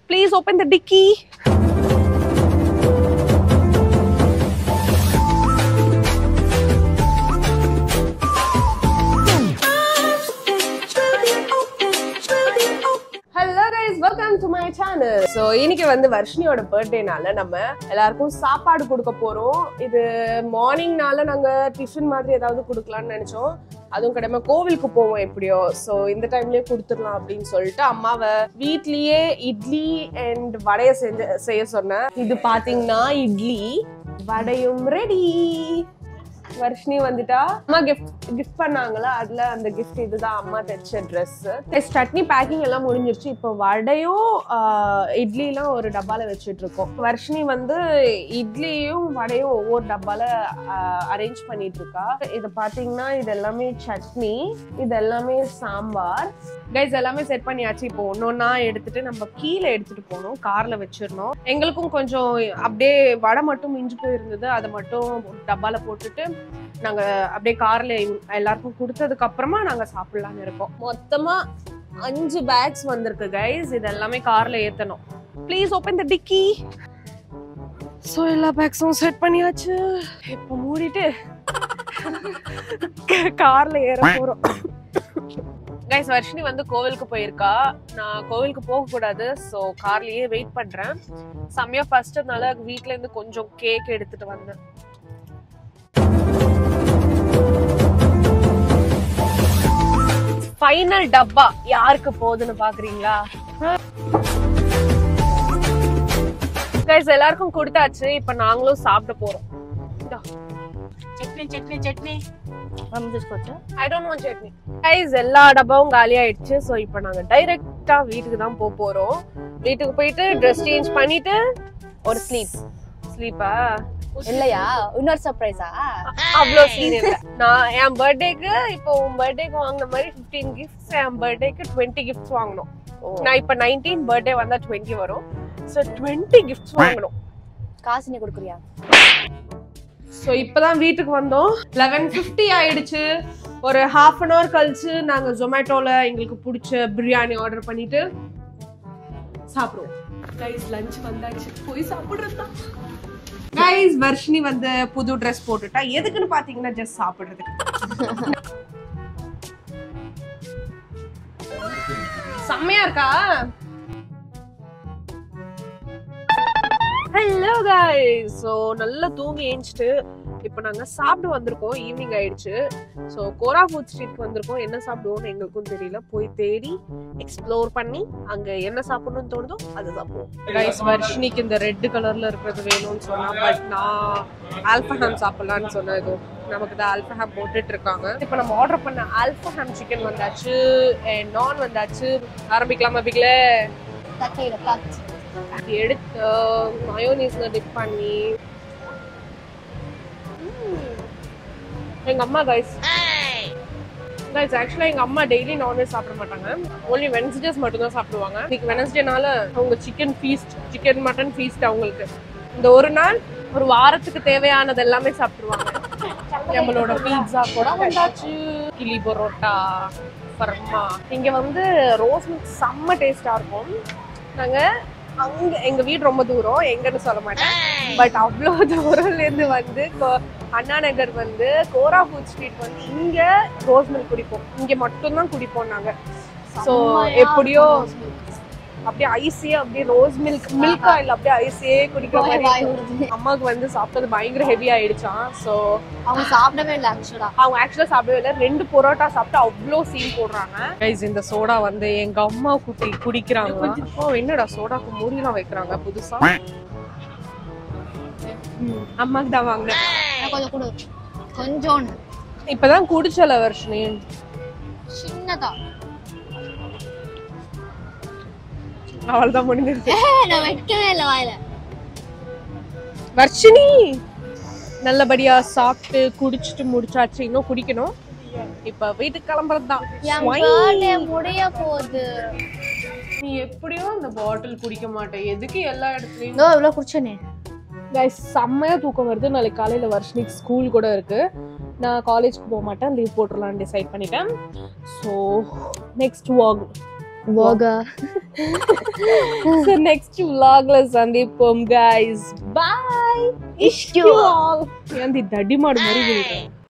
Please open the dicky. Hello guys welcome to my channel so இன்னைக்கு வந்து வர்ஷினியோட பர்த்டேனால நம்ம எல்லாருக்கும் சாப்பாடு கொடுக்க போறோம் இது மார்னிங்னால நாங்க டிஃபன் மாதிரி ஏதாவது கொடுக்கலாம்னு நினைச்சோம் அதுவும் கிடையாம கோவிலுக்கு போவோம் எப்படியோ ஸோ இந்த டைம்லயே கொடுத்துடலாம் அப்படின்னு சொல்லிட்டு அம்மாவை வீட்லயே இட்லி அண்ட் வடைய செஞ்சு செய்ய சொன்னேன் இது பாத்தீங்கன்னா இட்லி வடையும் ரெடி வர்ஷினி வந்துட்டா அம்மா கிஃப்ட் கிஃப்ட் பண்ணாங்களா அதுல அந்த கிஃப்ட் இதுதான் அம்மா தைச்ச ட்ரெஸ் சட்னி பேக்கிங் எல்லாம் முடிஞ்சிருச்சு இப்போ வடையும் ஆஹ், இட்லிலாம் ஒரு டப்பால வச்சுட்டு இருக்கோம் வர்ஷினி வந்து இட்லியும் வடையும் ஒவ்வொரு டப்பால அரேஞ்ச் பண்ணிட்டு இருக்கா இது பாத்தீங்கன்னா இது எல்லாமே சட்னி இது எல்லாமே சாம்பார் கைஸ் எல்லாமே செட் பண்ணியாச்சு இப்போ ஒன்னொன்னா எடுத்துட்டு நம்ம கீழே எடுத்துட்டு போகணும் கார்ல வச்சிடணும் எங்களுக்கும் கொஞ்சம் அப்படியே வடை மட்டும் மிஞ்சு போயிருந்தது அதை மட்டும் டப்பால போட்டுட்டு நாங்க அப்படியே கார்ல எல்லாருக்கும் கொடுத்ததுக்கு அப்புறமா நாங்க சாப்பிடலாம்னு இருக்கோம் மொத்தமா அஞ்சு பேக்ஸ் வந்திருக்கு கைஸ் இது எல்லாமே கார்ல ஏத்தணும் please open the dicky so எல்லா பேக்ஸும் செட் பண்ணியாச்சு இப்போ மூடிட்டு கார்ல ஏற போறோம் கைஸ் வர்ஷினி வந்து கோவிலுக்கு போயிருக்கா நான் கோவிலுக்கு போக கூடாது ஸோ கார்லயே வெயிட் பண்றேன் செம்மையா ஃபர்ஸ்ட்னால வீட்ல இருந்து கொஞ்சம் கேக் எடுத்துட்டு வந்தேன் ஃபைனல் டப்பா யாருக்கு போகுதுன்னு பாக்குறீங்களா கைஸ் எல்லாருக்கும் கொடுத்தாச்சு இப்ப நாங்களும் சாப்பிட போறோம் చట్నీ చట్నీ చట్నీ మనం తీసుకోవచ్చా I don't want chutney guys எல்லா டப்பாவும் காலி ஆயிடுச்சு ஸோ இப்போ நாங்க டைரக்டா வீட்டுக்கு தான் போக போறோம் வீட்டுக்கு போயிட்டு ட்ரெஸ் சேஞ்ச் பண்ணிட்டு ஒரு ஸ்லீப் ஸ்லீப்பா இல்லையா இன்னொரு சர்ப்ரைஸா அவ்வளோ சீன் இல்ல நான் என் பர்த்டேக்கு இப்போ உன் பர்த்டேக்கு வாங்கின மாதிரி 15 கிஃப்ட்ஸ் என் பர்த்டேக்கு 20 கிஃப்ட்ஸ் வாங்கணும் நான் இப்போ 19 பர்த்டே வந்தா 20 வரும் ஸோ 20 கிஃப்ட்ஸ் வாங்கணும் காசு நீ கொடுக்குறியா ஸோ இப்போதான் வீட்டுக்கு வந்தோம் லெவன் ஃபிஃப்டி ஆயிடுச்சு ஒரு ஹாஃப் அன் ஹவர் கழிச்சு நாங்க ஜொமேட்டோல எங்களுக்கு பிடிச்ச பிரியாணி ஆர்டர் பண்ணிட்டு சாப்பிடுவோம் கைஸ் லஞ்ச் வந்தாச்சு போய் சாப்பிடுறது தான் கைஸ் வர்ஷினி வந்து புது ட்ரெஸ் போட்டுட்டா எதுக்குன்னு பாத்தீங்கன்னா ஜஸ்ட் சாப்பிடுறதுக்கு செம்மையா இருக்கா ஹலோ guys ஸோ நல்லா தூங்கி ஏஞ்சிட்டு இப்போ நாங்கள் சாப்பிட வந்திருக்கோம் ஈவினிங் ஆயிடுச்சு ஸோ கோரா ஃபுட் ஸ்ட்ரீட்க்கு வந்திருக்கோம் என்ன சாப்பிடுவோம்னு எங்களுக்கும் தெரியல போய் தேடி எக்ஸ்ப்ளோர் பண்ணி அங்கே என்ன சாப்பிடணும்னு தோணுதோ அதை சாப்பிடுவோம் ரைஸ் வர்ஷினிக்கு இந்த ரெட் கலரில் இருக்கிறது வேணும்னு சொன்னா பட் நான் ஆல்ஃபஹாம் சாப்பிடலான்னு சொன்னேன் ஏதோ நமக்கு தான் ஆல்ஃபஹாம் போட்டுட்டு இருக்காங்க இப்போ நம்ம ஆர்டர் பண்ண ஆல்ஃபஹாம் சிக்கன் வந்தாச்சு நான் வந்தாச்சு ஆரம்பிக்கலாமா பிக்ல தக்கையில பார்த்து எடுத்து மயோனீஸ்ல டிப் பண்ணி ம். எங்க அம்மா கைஸ் கைஸ் ஆக்சுவலா எங்க அம்மா டெய்லி நான்வெஜ் சாப்பிட மாட்டாங்க ஓன்லி வென்ஸ்டேஸ் மட்டும் தான் சாப்பிடுவாங்க இன்னைக்கு வெனஸ்டேனால அவங்க chicken feast chicken mutton feast அவங்களுக்கு இந்த ஒரு நாள் ஒரு வாரத்துக்கு தேவையானது எல்லாமே சாப்பிடுவாங்க நம்மளோட பீட்சா கூட வந்தாச்சு கிளி பரோட்டா ஃபர்மா இங்க வந்து ரோஸ் மில்க் செம்ம டேஸ்டா இருக்கும் நாங்க அங்க எங்க வீடு ரொம்ப தூரம் எங்கன்னு சொல்ல மாட்டேன் பட் அவ்வளோ தூரம்ல இருந்து வந்து கோ- அண்ணா நகர் வந்து கோரா ஃபுட் ஸ்ட்ரீட் வந்து இங்க ரோஸ் மில்க் குடிப்போம் இங்க மட்டும்தான் குடிப்போம் நாங்க ஸோ எப்படியோ அப்படியே ஐஸியே அப்படியே ரோஸ் மில்க் மில்கா இல்ல அப்படியே ஐஸியே குடிக்கிற வாய் மாதிரி வருது அம்மாவுக்கு வந்து சாப்பிட்டது பயங்கர ஹெவி ஆயிடுச்சான் ஸோ அவங்க சாப்பிடவே இல்லை ஆக்சுவலா அவங்க ஆக்சுவலா சாப்பிடவே இல்லை ரெண்டு பரோட்டா சாப்பிட்டு அவ்வளோ சீன் போடுறாங்க கைஸ் இந்த சோடா வந்து எங்க அம்மா குட்டி குடிக்கிறாங்க ஓ என்னடா சோடாக்கு மூடிலாம் வைக்கிறாங்க புதுசா ம், அம்மாக்கு தான் வாங்கினேன் கொஞ்சம் கொடு கொஞ்சோண்டு இப்பதான் குடிச்சல வருஷனே சின்னதா அவள் தான் முடிஞ்சிருச்சு நான் வைக்கவே இல்லை வாயில வர்ஷினி நல்லபடியா சாப்பிட்டு குடிச்சிட்டு முடிச்சாச்சு இன்னும் குடிக்கணும் இப்ப வீட்டுக்கு கிளம்புறது தான் என் பர்த்டே முடிய போகுது நீ எப்படியோ அந்த பாட்டில் குடிக்க மாட்டே எதுக்கு எல்லா இடத்துலயும் இதோ இவ்வளவு குடிச்சனே கைஸ் செம்மையா தூக்கம் வருது நாளைக்கு காலையில வர்ஷினிக்கு ஸ்கூல் கூட இருக்கு நான் காலேஜ்க்கு போக மாட்டேன் லீவ் போட்டுடலாம்னு டிசைட் பண்ணிட்டேன் so next walk burger. So next vlogல சந்திப்போம் guys. Bye. Ish you all. ஏன் தடி மாடு மாதிரி விழுறேன்